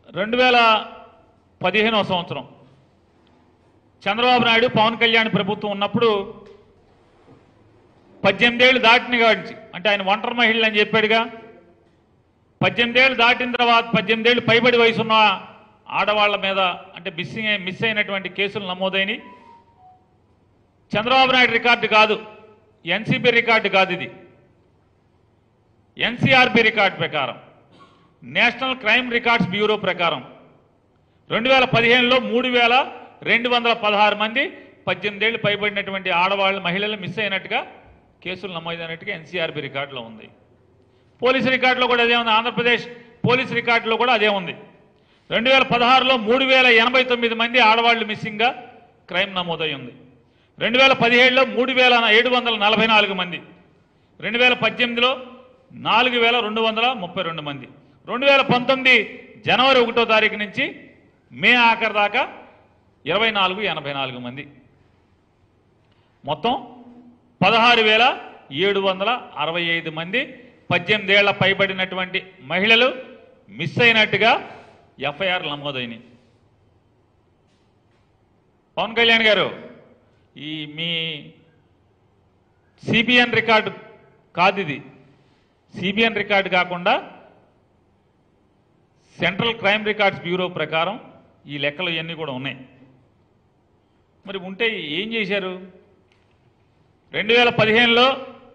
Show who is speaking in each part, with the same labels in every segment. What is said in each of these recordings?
Speaker 1: రెండు వేల పదిహేనవ సంవత్సరం చంద్రబాబు నాయుడు పవన్ కళ్యాణ్ ప్రభుత్వం ఉన్నప్పుడు పద్దెనిమిదేళ్ళు దాటిన కాడి అంటే ఆయన ఒంటరి మహిళలు అని చెప్పాడుగా పద్దెనిమిదేళ్ళు దాటిన తర్వాత పద్దెనిమిదేళ్ళు పైబడి వయసు ఉన్న ఆడవాళ్ల మీద అంటే మిస్సింగ్ మిస్ అయినటువంటి కేసులు నమోదైనవి చంద్రబాబు నాయుడు రికార్డు కాదు ఎన్సీబీ రికార్డు కాదు ఇది ఎన్సీఆర్బీ రికార్డు ప్రకారం నేషనల్ క్రైమ్ రికార్డ్స్ బ్యూరో ప్రకారం రెండు వేల పదిహేనులో మూడు వేల రెండు వందల పదహారు మంది పద్దెనిమిదేళ్ళు పైబడినటువంటి ఆడవాళ్ళు మహిళలు మిస్ అయినట్టుగా కేసులు నమోదైనట్టుగా ఎన్సీఆర్బీ రికార్డులో ఉంది పోలీసు రికార్డులో కూడా అదే ఉంది ఆంధ్రప్రదేశ్ పోలీసు రికార్డులో కూడా అదే ఉంది రెండు వేల పదహారులో మూడు వేల ఎనభై తొమ్మిది మంది ఆడవాళ్లు మిస్సింగ్గా క్రైమ్ నమోదై ఉంది రెండు వేల పదిహేడులో మూడు వేల ఏడు వందల నలభై నాలుగు మంది రెండు వేల పద్దెనిమిదిలో నాలుగు వేల రెండు వందల ముప్పై రెండు మంది రెండు వేల పంతొమ్మిది జనవరి ఒకటో తారీఖు నుంచి మే ఆఖరి దాకా ఇరవై నాలుగు ఎనభై నాలుగు మంది మొత్తం పదహారు వేల ఏడు వందల అరవై ఐదు మంది పద్దెనిమిదేళ్ల పైబడినటువంటి మహిళలు మిస్ అయినట్టుగా ఎఫ్ఐఆర్ నమోదైనవి పవన్ కళ్యాణ్ గారు ఈ మీ సిబిఎన్ రికార్డు కాదు ఇది సిబిఎన్ రికార్డు కాకుండా సెంట్రల్ క్రైమ్ రికార్డ్స్ బ్యూరో ప్రకారం ఈ లెక్కలు ఇవన్నీ కూడా ఉన్నాయి మరి ఉంటే ఏం చేశారు రెండు వేల పదిహేనులో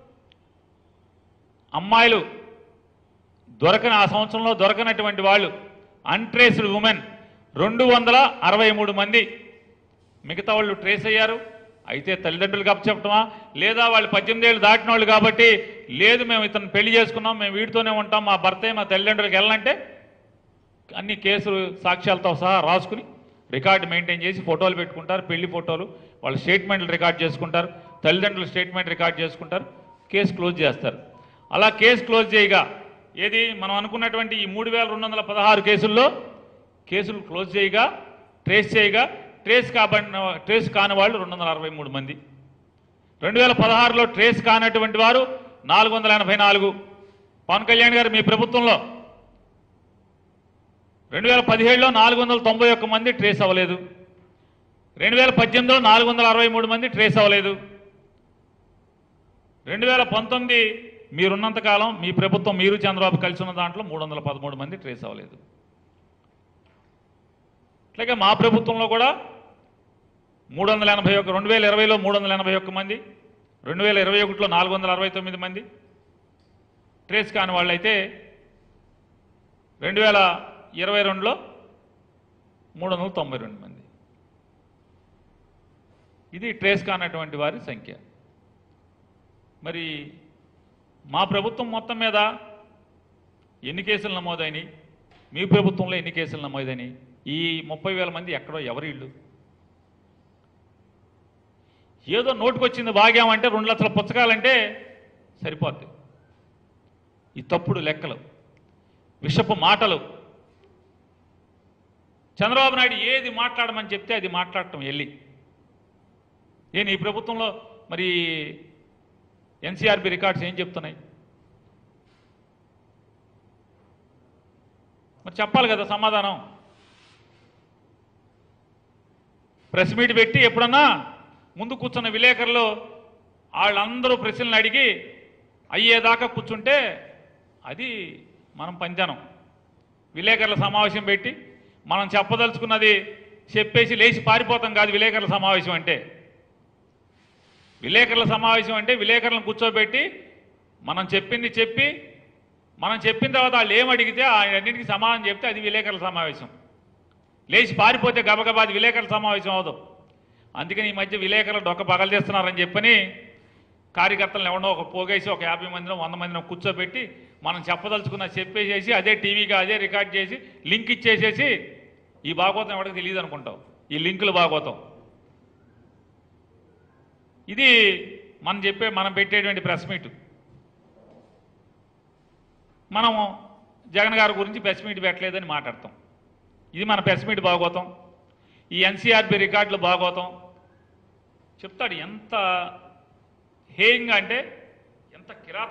Speaker 1: అమ్మాయిలు దొరకని ఆ సంవత్సరంలో దొరకనటువంటి వాళ్ళు అన్ట్రేస్డ్ ఉమెన్ రెండు వందల అరవై మూడు మంది మిగతా వాళ్ళు ట్రేస్ అయ్యారు అయితే తల్లిదండ్రులకు అప్పచెప్పటమా లేదా వాళ్ళు పద్దెనిమిది ఏళ్ళు దాటిన వాళ్ళు కాబట్టి లేదు మేము ఇతను పెళ్లి చేసుకున్నాం మేము వీడితోనే ఉంటాం మా భర్తే మా తల్లిదండ్రులకు వెళ్ళాలంటే అన్ని కేసులు సాక్ష్యాలతో సహా రాసుకుని రికార్డు మెయింటైన్ చేసి ఫోటోలు పెట్టుకుంటారు పెళ్లి ఫోటోలు వాళ్ళ స్టేట్మెంట్లు రికార్డ్ చేసుకుంటారు తల్లిదండ్రుల స్టేట్మెంట్ రికార్డ్ చేసుకుంటారు కేసు క్లోజ్ చేస్తారు అలా కేసు క్లోజ్ చేయగా ఏది మనం అనుకున్నటువంటి ఈ మూడు వేల రెండు వందల పదహారు కేసుల్లో కేసులు క్లోజ్ చేయగా ట్రేస్ చేయగా ట్రేస్ కాబడిన ట్రేస్ కాని వాళ్ళు రెండు వందల అరవై మూడు మంది రెండు వేల పదహారులో ట్రేస్ కానటువంటి వారు నాలుగు వందల ఎనభై నాలుగు పవన్ కళ్యాణ్ గారు మీ ప్రభుత్వంలో రెండు వేల పదిహేడులో నాలుగు వందల తొంభై ఒక్క మంది ట్రేస్ అవ్వలేదు రెండు వేల పద్దెనిమిదిలో నాలుగు వందల అరవై మూడు మంది ట్రేస్ అవ్వలేదు రెండు వేల పంతొమ్మిది మీరున్నంతకాలం మీ ప్రభుత్వం మీరు చంద్రబాబు కలిసి ఉన్న దాంట్లో మూడు వందల పదమూడు మంది ట్రేస్ అవ్వలేదు అట్లాగే మా ప్రభుత్వంలో కూడా మూడు వందల ఎనభై ఒక్క రెండు వేల ఇరవైలో మూడు వందల ఎనభై ఒక్క మంది రెండు వేల ఇరవై ఒకటిలో నాలుగు వందల అరవై తొమ్మిది మంది ట్రేస్ కాని వాళ్ళైతే రెండు వేల ఇరవై రెండులో మూడు వందల తొంభై రెండు మంది ఇది ట్రేస్ కానటువంటి వారి సంఖ్య మరి మా ప్రభుత్వం మొత్తం మీద ఎన్ని కేసులు నమోదైనవి మీ ప్రభుత్వంలో ఎన్ని కేసులు నమోదైనవి ఈ ముప్పై వేల మంది ఎక్కడో ఎవరి ఇళ్ళు ఏదో నోటుకొచ్చింది బాగామంటే రెండు లక్షల పుస్తకాలంటే సరిపోద్ది ఈ తప్పుడు లెక్కలు విషపు మాటలు చంద్రబాబు నాయుడు ఏది మాట్లాడమని చెప్తే అది మాట్లాడటం వెళ్ళి నేను ఈ ప్రభుత్వంలో మరి ఎన్సీఆర్బి రికార్డ్స్ ఏం చెప్తున్నాయి మరి చెప్పాలి కదా సమాధానం ప్రెస్ మీట్ పెట్టి ఎప్పుడన్నా ముందు కూర్చున్న విలేకరులు వాళ్ళందరూ ప్రశ్నలు అడిగి అయ్యేదాకా కూర్చుంటే అది మనం పంచానం విలేకరుల సమావేశం పెట్టి మనం చెప్పదలుచుకున్నది చెప్పేసి లేచి పారిపోతాం కాదు విలేకరుల సమావేశం అంటే విలేకరుల సమావేశం అంటే విలేకరులను కూర్చోబెట్టి మనం చెప్పింది చెప్పి మనం చెప్పిన తర్వాత వాళ్ళు ఏం అడిగితే అన్నింటికి సమాధానం చెప్తే అది విలేకరుల సమావేశం లేచి పారిపోతే గబగబా అది విలేకరుల సమావేశం అవదు అందుకని ఈ మధ్య విలేకరులు డొక్క పగలు చేస్తున్నారని చెప్పని కార్యకర్తలను ఎవడో ఒక పోగేసి ఒక యాభై మందినో వంద మందినో కూర్చోబెట్టి మనం చెప్పదలుచుకున్న చెప్పేసేసి అదే టీవీగా అదే రికార్డ్ చేసి లింక్ ఇచ్చేసేసి ఈ భాగవతం ఎవరికి తెలియదు అనుకుంటాం ఈ లింకుల భాగవతం ఇది మనం చెప్పే మనం పెట్టేటువంటి ప్రెస్ మీట్ మనం జగన్ గారి గురించి ప్రెస్ మీట్ పెట్టలేదని మాట్లాడతాం ఇది మన ప్రెస్ మీట్ భాగవతం ఈ ఎన్సీఆర్బి రికార్డులు భాగవతం చెప్తాడు ఎంత హేయంగా అంటే ఎంత కిరా